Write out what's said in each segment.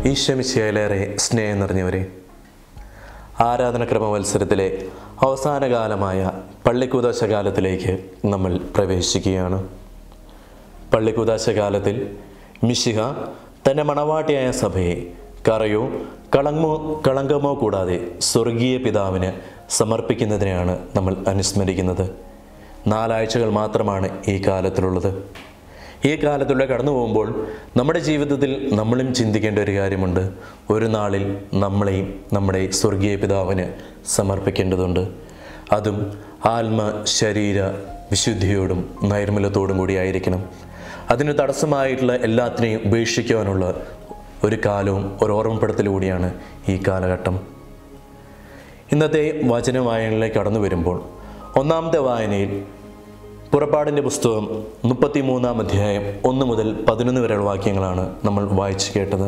ഈശ്വമിശയിലേറെ സ്നേഹം നിറഞ്ഞവരെ ആരാധനക്രമ മത്സരത്തിലെ അവസാന കാലമായ പള്ളിക്കൂതാശ കാലത്തിലേക്ക് നമ്മൾ പ്രവേശിക്കുകയാണ് പള്ളിക്കൂതാശ കാലത്തിൽ മിശിഹ തൻ്റെ മണവാട്ടിയായ സഭയെ കറയോ കളങ്കമോ കളങ്കമോ കൂടാതെ സ്വർഗീയ പിതാവിന് സമർപ്പിക്കുന്നതിനെയാണ് നമ്മൾ അനുസ്മരിക്കുന്നത് നാലാഴ്ചകൾ മാത്രമാണ് ഈ കാലത്തിലുള്ളത് ഈ കാലത്തൂടെ കടന്നു പോകുമ്പോൾ നമ്മുടെ ജീവിതത്തിൽ നമ്മളും ചിന്തിക്കേണ്ട ഒരു കാര്യമുണ്ട് ഒരു നാളിൽ നമ്മളെയും നമ്മുടെ സ്വർഗീയ പിതാവിന് സമർപ്പിക്കേണ്ടതുണ്ട് അതും ആത്മ ശരീര വിശുദ്ധിയോടും നൈർമല്യത്തോടും കൂടി ആയിരിക്കണം അതിന് തടസ്സമായിട്ടുള്ള എല്ലാത്തിനെയും ഉപേക്ഷിക്കുവാനുള്ള ഒരു കാലവും ഒരു ഓർമ്മപ്പെടുത്തലുകൂടിയാണ് ഈ കാലഘട്ടം ഇന്നത്തെ വചന വായനയിലേക്ക് കടന്നു വരുമ്പോൾ ഒന്നാമത്തെ വായനയിൽ പുറപ്പാടിൻ്റെ പുസ്തകം മുപ്പത്തി മൂന്നാം അധ്യായം ഒന്ന് മുതൽ പതിനൊന്ന് വരെയുള്ള വാക്യങ്ങളാണ് നമ്മൾ വായിച്ചു കേട്ടത്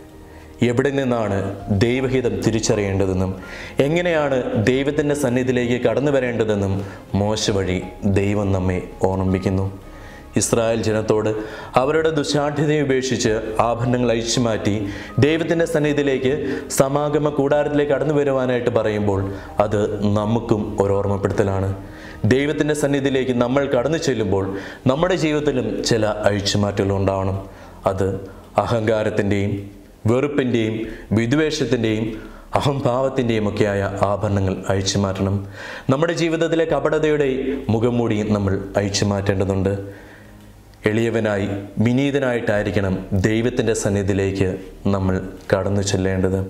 എവിടെ നിന്നാണ് ദൈവഹിതം തിരിച്ചറിയേണ്ടതെന്നും എങ്ങനെയാണ് ദൈവത്തിൻ്റെ സന്നിധിയിലേക്ക് കടന്നു വരേണ്ടതെന്നും മോശ വഴി ദൈവം നമ്മെ ഓർമ്മിപ്പിക്കുന്നു ഇസ്രായേൽ ജനത്തോട് അവരുടെ ദുശാഠ്യതയെ ഉപേക്ഷിച്ച് ആഭരണങ്ങൾ അഴിച്ചു മാറ്റി ദൈവത്തിൻ്റെ സന്നിധിയിലേക്ക് സമാഗമ കൂടാരത്തിലേക്ക് കടന്നു വരുവാനായിട്ട് പറയുമ്പോൾ അത് നമുക്കും ഒരു ഓർമ്മപ്പെടുത്തലാണ് ദൈവത്തിൻ്റെ സന്നിധിയിലേക്ക് നമ്മൾ കടന്നു ചെല്ലുമ്പോൾ നമ്മുടെ ജീവിതത്തിലും ചില അഴിച്ചുമാറ്റങ്ങൾ ഉണ്ടാവണം അത് അഹങ്കാരത്തിൻ്റെയും വെറുപ്പിൻ്റെയും വിദ്വേഷത്തിൻ്റെയും അഹംഭാവത്തിൻ്റെയും ഒക്കെയായ ആഭരണങ്ങൾ അഴിച്ചു മാറ്റണം നമ്മുടെ ജീവിതത്തിലെ കപടതയുടെ മുഖംമൂടി നമ്മൾ അഴിച്ചു മാറ്റേണ്ടതുണ്ട് എളിയവനായി വിനീതനായിട്ടായിരിക്കണം ദൈവത്തിൻ്റെ സന്നിധിയിലേക്ക് നമ്മൾ കടന്നു ചെല്ലേണ്ടത്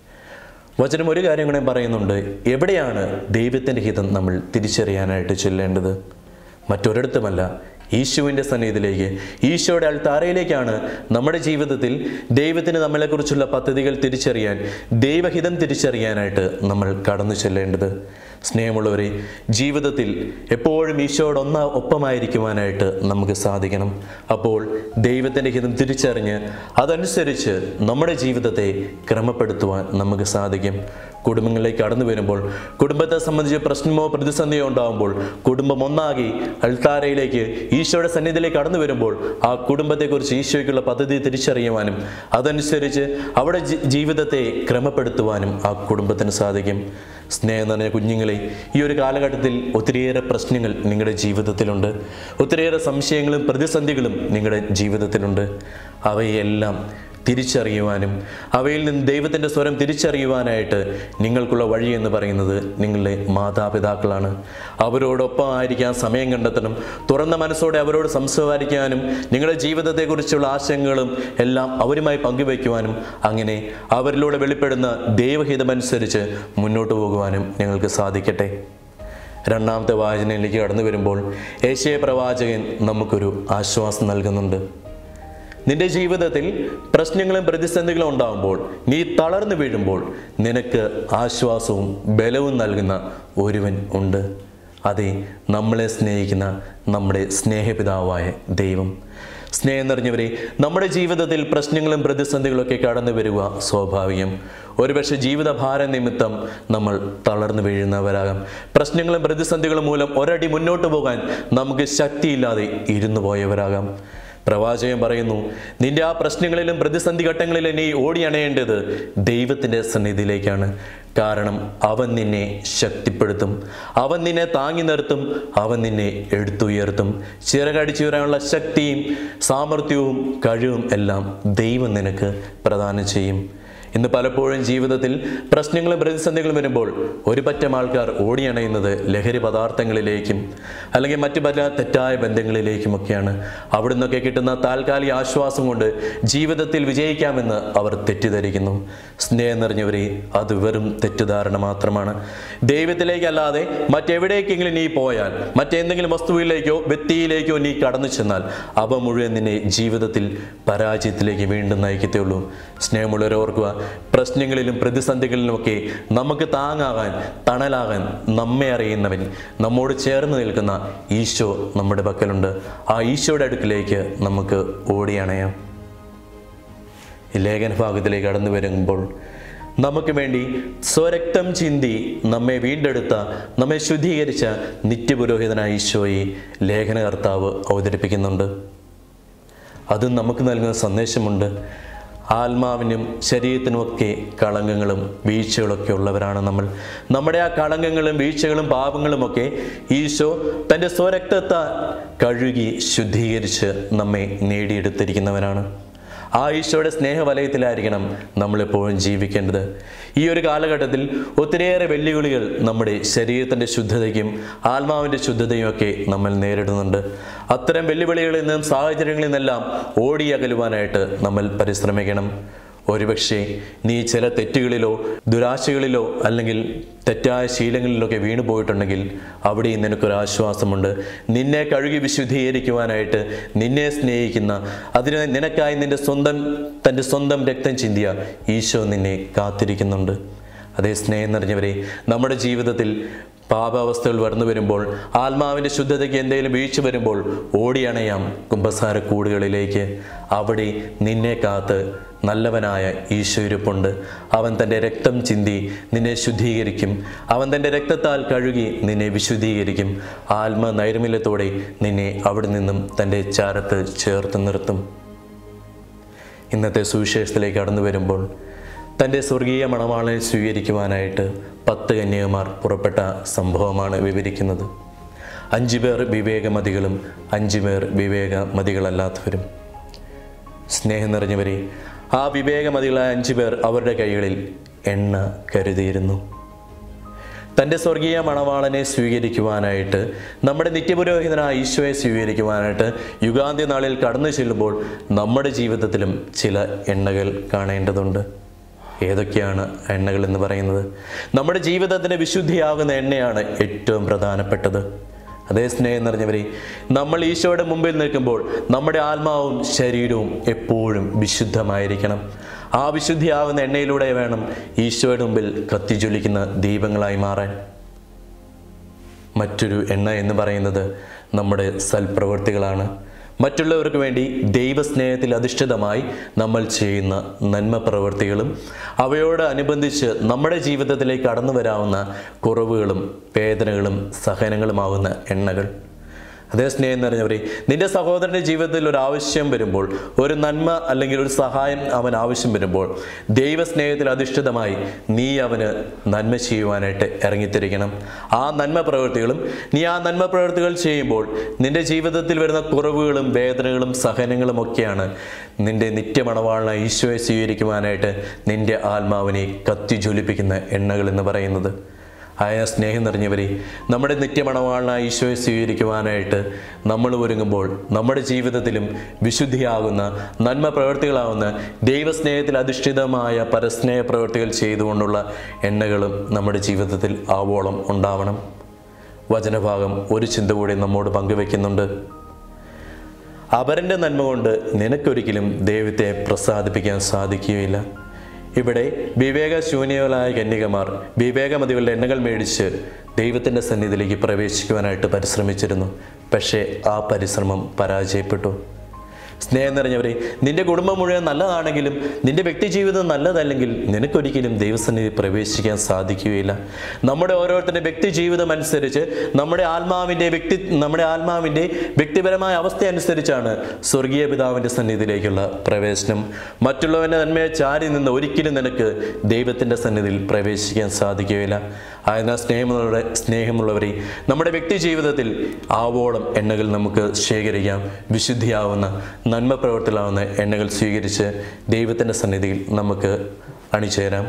വചനം ഒരു കാര്യം കൂടെ പറയുന്നുണ്ട് എവിടെയാണ് ദൈവത്തിൻ്റെ ഹിതം നമ്മൾ തിരിച്ചറിയാനായിട്ട് ചെല്ലേണ്ടത് മറ്റൊരിടത്തുമല്ല ഈശോവിൻ്റെ സന്നിധിയിലേക്ക് ഈശോയുടെ അൾത്താരയിലേക്കാണ് നമ്മുടെ ജീവിതത്തിൽ ദൈവത്തിന് നമ്മളെക്കുറിച്ചുള്ള പദ്ധതികൾ തിരിച്ചറിയാൻ ദൈവഹിതം തിരിച്ചറിയാനായിട്ട് നമ്മൾ കടന്നു ചെല്ലേണ്ടത് സ്നേഹമുള്ളവരെ ജീവിതത്തിൽ എപ്പോഴും ഈശോയോട് ഒന്ന ഒപ്പമായിരിക്കുവാനായിട്ട് നമുക്ക് സാധിക്കണം അപ്പോൾ ദൈവത്തിൻ്റെ ഹിതം തിരിച്ചറിഞ്ഞ് അതനുസരിച്ച് നമ്മുടെ ജീവിതത്തെ ക്രമപ്പെടുത്തുവാൻ നമുക്ക് സാധിക്കും കുടുംബങ്ങളിലേക്ക് കടന്നു വരുമ്പോൾ കുടുംബത്തെ സംബന്ധിച്ച് പ്രശ്നമോ പ്രതിസന്ധിയോ ഉണ്ടാകുമ്പോൾ കുടുംബം ഒന്നാകി അൾത്താരയിലേക്ക് ഈശോയുടെ സന്നിധിയിലേക്ക് കടന്നു വരുമ്പോൾ ആ കുടുംബത്തെക്കുറിച്ച് ഈശോയ്ക്കുള്ള പദ്ധതി തിരിച്ചറിയുവാനും അതനുസരിച്ച് അവിടെ ജി- ജീവിതത്തെ ക്രമപ്പെടുത്തുവാനും ആ കുടുംബത്തിന് സാധിക്കും സ്നേഹം നിറഞ്ഞ കുഞ്ഞുങ്ങളെ ഈ ഒരു കാലഘട്ടത്തിൽ ഒത്തിരിയേറെ പ്രശ്നങ്ങൾ നിങ്ങളുടെ ജീവിതത്തിലുണ്ട് ഒത്തിരിയേറെ സംശയങ്ങളും പ്രതിസന്ധികളും നിങ്ങളുടെ ജീവിതത്തിലുണ്ട് അവയെല്ലാം തിരിച്ചറിയുവാനും അവയിൽ നിന്ന് ദൈവത്തിൻ്റെ സ്വരം തിരിച്ചറിയുവാനായിട്ട് നിങ്ങൾക്കുള്ള വഴി എന്ന് പറയുന്നത് നിങ്ങളുടെ മാതാപിതാക്കളാണ് അവരോടൊപ്പം ആയിരിക്കാൻ സമയം കണ്ടെത്തണം തുറന്ന മനസ്സോടെ അവരോട് സംസാരിക്കാനും നിങ്ങളുടെ ജീവിതത്തെക്കുറിച്ചുള്ള ആശങ്കകളും എല്ലാം അവരുമായി പങ്കുവയ്ക്കുവാനും അങ്ങനെ അവരിലൂടെ വെളിപ്പെടുന്ന ദൈവഹിതമനുസരിച്ച് മുന്നോട്ട് പോകുവാനും നിങ്ങൾക്ക് സാധിക്കട്ടെ രണ്ടാമത്തെ വാചനയിലേക്ക് കടന്നു വരുമ്പോൾ ഏഷ്യ പ്രവാചകൻ നമുക്കൊരു ആശ്വാസം നൽകുന്നുണ്ട് നിന്റെ ജീവിതത്തിൽ പ്രശ്നങ്ങളും പ്രതിസന്ധികളും ഉണ്ടാകുമ്പോൾ നീ തളർന്നു വീഴുമ്പോൾ നിനക്ക് ആശ്വാസവും ബലവും നൽകുന്ന ഒരുവൻ ഉണ്ട് അതെ നമ്മളെ സ്നേഹിക്കുന്ന നമ്മുടെ സ്നേഹപിതാവായ ദൈവം സ്നേഹം നിറഞ്ഞവരെ നമ്മുടെ ജീവിതത്തിൽ പ്രശ്നങ്ങളും പ്രതിസന്ധികളൊക്കെ കടന്നു വരിക സ്വാഭാവികം ഒരുപക്ഷെ ജീവിതഭാരം നിമിത്തം നമ്മൾ തളർന്നു വീഴുന്നവരാകാം പ്രശ്നങ്ങളും പ്രതിസന്ധികളും മൂലം ഒരടി മുന്നോട്ട് പോകാൻ നമുക്ക് ശക്തിയില്ലാതെ ഇരുന്നു പോയവരാകാം പ്രവാചകൻ പറയുന്നു നിന്റെ ആ പ്രശ്നങ്ങളിലും പ്രതിസന്ധി ഘട്ടങ്ങളിലും നീ ഓടിയണയേണ്ടത് ദൈവത്തിൻ്റെ സന്നിധിയിലേക്കാണ് കാരണം അവൻ നിന്നെ ശക്തിപ്പെടുത്തും അവൻ നിന്നെ താങ്ങി നിർത്തും അവൻ നിന്നെ എടുത്തുയർത്തും ചിറകടിച്ചു വരാനുള്ള ശക്തിയും സാമർഥ്യവും കഴിവും എല്ലാം ദൈവം നിനക്ക് പ്രദാനം ചെയ്യും ഇന്ന് പലപ്പോഴും ജീവിതത്തിൽ പ്രശ്നങ്ങളും പ്രതിസന്ധികളും വരുമ്പോൾ ഒരു പറ്റം ആൾക്കാർ ഓടിയണയുന്നത് ലഹരി പദാർത്ഥങ്ങളിലേക്കും അല്ലെങ്കിൽ മറ്റു പല തെറ്റായ ബന്ധങ്ങളിലേക്കുമൊക്കെയാണ് അവിടെ നിന്നൊക്കെ കിട്ടുന്ന താൽക്കാലിക ആശ്വാസം കൊണ്ട് ജീവിതത്തിൽ വിജയിക്കാമെന്ന് അവർ തെറ്റിദ്ധരിക്കുന്നു സ്നേഹം നിറഞ്ഞവരെ അത് വെറും തെറ്റിദ്ധാരണ മാത്രമാണ് ദൈവത്തിലേക്കല്ലാതെ മറ്റെവിടേക്കെങ്കിലും നീ പോയാൽ മറ്റെന്തെങ്കിലും വസ്തുവിലേക്കോ വ്യക്തിയിലേക്കോ നീ കടന്നു ചെന്നാൽ അവ മുഴുവൻ നിന്നെ ജീവിതത്തിൽ പരാജയത്തിലേക്ക് വീണ്ടും നയിക്കത്തുള്ളൂ സ്നേഹമുള്ളവരെ ഓർക്കുക പ്രശ്നങ്ങളിലും പ്രതിസന്ധികളിലുമൊക്കെ നമുക്ക് താങ്ങാകാൻ തണലാകാൻ നമ്മെ അറിയുന്നവൻ നമ്മോട് ചേർന്ന് നിൽക്കുന്ന ഈശോ നമ്മുടെ പക്കലുണ്ട് ആ ഈശോയുടെ അടുക്കിലേക്ക് നമുക്ക് ഓടിയണയാം ഈ ലേഖന ഭാഗത്തിലേക്ക് കടന്നു വരുമ്പോൾ നമുക്ക് വേണ്ടി സ്വരക്തം ചിന്തി നമ്മെ വീണ്ടെടുത്ത നമ്മെ ശുദ്ധീകരിച്ച നിത്യപുരോഹിതനായ ഈശോയെ ലേഖനകർത്താവ് അവതരിപ്പിക്കുന്നുണ്ട് അതും നമുക്ക് നൽകുന്ന സന്ദേശമുണ്ട് ആത്മാവിനും ശരീരത്തിനുമൊക്കെ കളങ്കങ്ങളും വീഴ്ചകളൊക്കെ ഉള്ളവരാണ് നമ്മൾ നമ്മുടെ ആ കളങ്കങ്ങളും വീഴ്ചകളും പാപങ്ങളുമൊക്കെ ഈശോ തൻ്റെ സ്വരക്തത്താൽ കഴുകി ശുദ്ധീകരിച്ച് നമ്മെ നേടിയെടുത്തിരിക്കുന്നവനാണ് ആ ഈശോയുടെ സ്നേഹവലയത്തിലായിരിക്കണം നമ്മളെപ്പോഴും ജീവിക്കേണ്ടത് ഈ ഒരു കാലഘട്ടത്തിൽ ഒത്തിരിയേറെ വെല്ലുവിളികൾ നമ്മുടെ ശരീരത്തിൻ്റെ ശുദ്ധതയ്ക്കും ആത്മാവിൻ്റെ ശുദ്ധതയും ഒക്കെ നമ്മൾ നേരിടുന്നുണ്ട് അത്തരം വെല്ലുവിളികളിൽ നിന്നും സാഹചര്യങ്ങളിൽ നിന്നെല്ലാം ഓടിയകലുവാനായിട്ട് നമ്മൾ പരിശ്രമിക്കണം ഒരുപക്ഷെ നീ ചില തെറ്റുകളിലോ ദുരാശകളിലോ അല്ലെങ്കിൽ തെറ്റായ ശീലങ്ങളിലൊക്കെ വീണു പോയിട്ടുണ്ടെങ്കിൽ അവിടെയും നിനക്കൊരു ആശ്വാസമുണ്ട് നിന്നെ കഴുകി വിശുദ്ധീകരിക്കുവാനായിട്ട് നിന്നെ സ്നേഹിക്കുന്ന അതിന് നിനക്കായി നിന്റെ സ്വന്തം തൻ്റെ സ്വന്തം രക്തം ചിന്തിയ ഈശോ നിന്നെ കാത്തിരിക്കുന്നുണ്ട് അതേ സ്നേഹം നിറഞ്ഞവരെ നമ്മുടെ ജീവിതത്തിൽ പാപാവസ്ഥകൾ വരുന്നു വരുമ്പോൾ ആത്മാവിൻ്റെ ശുദ്ധതയ്ക്ക് എന്തെങ്കിലും വീഴ്ച വരുമ്പോൾ ഓടിയണയാം കുംഭസാര കൂടുകളിലേക്ക് അവിടെ നിന്നെ കാത്ത് നല്ലവനായ ഈശോ ഇരിപ്പുണ്ട് അവൻ തൻ്റെ രക്തം ചിന്തി നിന്നെ ശുദ്ധീകരിക്കും അവൻ തൻ്റെ രക്തത്താൽ കഴുകി നിന്നെ വിശുദ്ധീകരിക്കും ആത്മ നൈർമല്യത്തോടെ നിന്നെ അവിടെ നിന്നും തൻ്റെ ചാരത്ത് ചേർത്ത് നിർത്തും ഇന്നത്തെ സുവിശേഷത്തിലേക്ക് കടന്നു വരുമ്പോൾ തൻ്റെ സ്വർഗീയ മണവാളനെ സ്വീകരിക്കുവാനായിട്ട് പത്ത് കന്യകമാർ പുറപ്പെട്ട സംഭവമാണ് വിവരിക്കുന്നത് അഞ്ചു പേർ വിവേകമതികളും അഞ്ചു പേർ വിവേകമതികളല്ലാത്തവരും സ്നേഹം നിറഞ്ഞവരെ ആ വിവേകമതികളായ അഞ്ചു പേർ അവരുടെ കൈകളിൽ എണ്ണ കരുതിയിരുന്നു തൻ്റെ സ്വർഗീയ മണവാളനെ സ്വീകരിക്കുവാനായിട്ട് നമ്മുടെ നിത്യപുരോഹിതനായ ഈശോയെ സ്വീകരിക്കുവാനായിട്ട് യുഗാന്ത്യ നാളിൽ കടന്നു ചെല്ലുമ്പോൾ നമ്മുടെ ജീവിതത്തിലും ചില എണ്ണകൾ കാണേണ്ടതുണ്ട് ഏതൊക്കെയാണ് എണ്ണകൾ എന്ന് പറയുന്നത് നമ്മുടെ ജീവിതത്തിന് വിശുദ്ധിയാകുന്ന എണ്ണയാണ് ഏറ്റവും പ്രധാനപ്പെട്ടത് അതേ സ്നേഹം നിറഞ്ഞവരെ നമ്മൾ ഈശോയുടെ മുമ്പിൽ നിൽക്കുമ്പോൾ നമ്മുടെ ആത്മാവും ശരീരവും എപ്പോഴും വിശുദ്ധമായിരിക്കണം ആ വിശുദ്ധിയാവുന്ന എണ്ണയിലൂടെ വേണം ഈശോയുടെ മുമ്പിൽ കത്തിജ്വലിക്കുന്ന ദീപങ്ങളായി മാറാൻ മറ്റൊരു എണ്ണ എന്ന് പറയുന്നത് നമ്മുടെ സൽപ്രവൃത്തികളാണ് മറ്റുള്ളവർക്ക് വേണ്ടി ദൈവസ്നേഹത്തിൽ അധിഷ്ഠിതമായി നമ്മൾ ചെയ്യുന്ന നന്മ പ്രവൃത്തികളും അവയോട് അനുബന്ധിച്ച് നമ്മുടെ ജീവിതത്തിലേക്ക് കടന്നു വരാവുന്ന കുറവുകളും വേദനകളും സഹനങ്ങളുമാവുന്ന എണ്ണകൾ അതേ സ്നേഹം നിറഞ്ഞവരെ നിന്റെ സഹോദരൻ്റെ ജീവിതത്തിൽ ഒരു ആവശ്യം വരുമ്പോൾ ഒരു നന്മ അല്ലെങ്കിൽ ഒരു സഹായം അവൻ ആവശ്യം വരുമ്പോൾ ദൈവസ്നേഹത്തിൽ അധിഷ്ഠിതമായി നീ അവന് നന്മ ചെയ്യുവാനായിട്ട് ഇറങ്ങിത്തിരിക്കണം ആ നന്മ പ്രവൃത്തികളും നീ ആ നന്മ പ്രവൃത്തികൾ ചെയ്യുമ്പോൾ നിന്റെ ജീവിതത്തിൽ വരുന്ന കുറവുകളും വേദനകളും സഹനങ്ങളും ഒക്കെയാണ് നിന്റെ നിത്യമണവാളന ഈശോയെ സ്വീകരിക്കുവാനായിട്ട് നിന്റെ ആത്മാവിനെ കത്തിജ്വലിപ്പിക്കുന്ന എണ്ണകൾ എന്ന് പറയുന്നത് ആയ സ്നേഹം നിറഞ്ഞവരെ നമ്മുടെ നിത്യമണവാളനായ ഈശോയെ സ്വീകരിക്കുവാനായിട്ട് നമ്മൾ ഒരുങ്ങുമ്പോൾ നമ്മുടെ ജീവിതത്തിലും വിശുദ്ധിയാകുന്ന നന്മ പ്രവൃത്തികളാവുന്ന ദൈവസ്നേഹത്തിൽ അധിഷ്ഠിതമായ പരസ്നേഹ പ്രവൃത്തികൾ ചെയ്തുകൊണ്ടുള്ള എണ്ണകളും നമ്മുടെ ജീവിതത്തിൽ ആവോളം ഉണ്ടാവണം വചനഭാഗം ഒരു ചിന്ത കൂടി നമ്മോട് പങ്കുവെക്കുന്നുണ്ട് അപരൻ്റെ നന്മ കൊണ്ട് നിനക്കൊരിക്കലും ദൈവത്തെ പ്രസാദിപ്പിക്കാൻ സാധിക്കുകയില്ല ഇവിടെ വിവേകശൂന്യകളായ കന്യകമാർ വിവേകമതികളുടെ എണ്ണകൾ മേടിച്ച് ദൈവത്തിൻ്റെ സന്നിധിയിലേക്ക് പ്രവേശിക്കുവാനായിട്ട് പരിശ്രമിച്ചിരുന്നു പക്ഷേ ആ പരിശ്രമം പരാജയപ്പെട്ടു സ്നേഹം നിറഞ്ഞവരെ നിന്റെ കുടുംബം മുഴുവൻ നല്ലതാണെങ്കിലും നിന്റെ വ്യക്തി ജീവിതം നല്ലതല്ലെങ്കിൽ നിനക്കൊരിക്കലും ദൈവസന്നിധി പ്രവേശിക്കാൻ സാധിക്കുകയില്ല നമ്മുടെ ഓരോരുത്തരുടെ വ്യക്തി ജീവിതം അനുസരിച്ച് നമ്മുടെ ആത്മാവിൻ്റെ വ്യക്തി നമ്മുടെ ആത്മാവിൻ്റെ വ്യക്തിപരമായ അവസ്ഥ അനുസരിച്ചാണ് സ്വർഗീയ പിതാവിൻ്റെ സന്നിധിയിലേക്കുള്ള പ്രവേശനം മറ്റുള്ളവൻ്റെ നന്മയെ ചാരി നിന്ന് ഒരിക്കലും നിനക്ക് ദൈവത്തിൻ്റെ സന്നിധിയിൽ പ്രവേശിക്കാൻ സാധിക്കുകയില്ല ആയതിനാൽ സ്നേഹമുള്ള സ്നേഹമുള്ളവരെ നമ്മുടെ വ്യക്തി ജീവിതത്തിൽ ആവോളം എണ്ണകൾ നമുക്ക് ശേഖരിക്കാം വിശുദ്ധിയാവുന്ന നന്മ പ്രവർത്തിലാവുന്ന എണ്ണകൾ സ്വീകരിച്ച് ദൈവത്തിൻ്റെ സന്നിധിയിൽ നമുക്ക് അണിചേരാം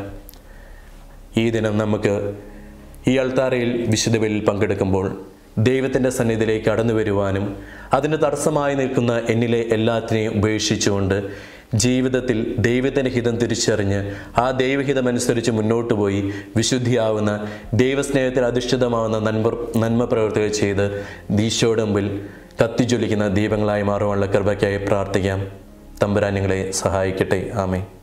ഈ ദിനം നമുക്ക് ഈ അൾത്താരയിൽ വിശുദ്ധ ബലിയിൽ പങ്കെടുക്കുമ്പോൾ ദൈവത്തിൻ്റെ സന്നിധിയിലേക്ക് കടന്നു വരുവാനും അതിന് തടസ്സമായി നിൽക്കുന്ന എന്നിലെ എല്ലാത്തിനെയും ഉപേക്ഷിച്ചുകൊണ്ട് ജീവിതത്തിൽ ദൈവത്തിൻ്റെ ഹിതം തിരിച്ചറിഞ്ഞ് ആ ദൈവഹിതമനുസരിച്ച് മുന്നോട്ട് പോയി വിശുദ്ധിയാവുന്ന ദൈവസ്നേഹത്തിൽ അധിഷ്ഠിതമാവുന്ന നന്മ നന്മ പ്രവർത്തികൾ ചെയ്ത് ഈശോയുടെ മുമ്പിൽ കത്തിജ്വലിക്കുന്ന ദീപങ്ങളായി മാറുവാനുള്ള കൃപയ്ക്കായി പ്രാർത്ഥിക്കാം തമ്പുരാൻ നിങ്ങളെ സഹായിക്കട്ടെ ആമേ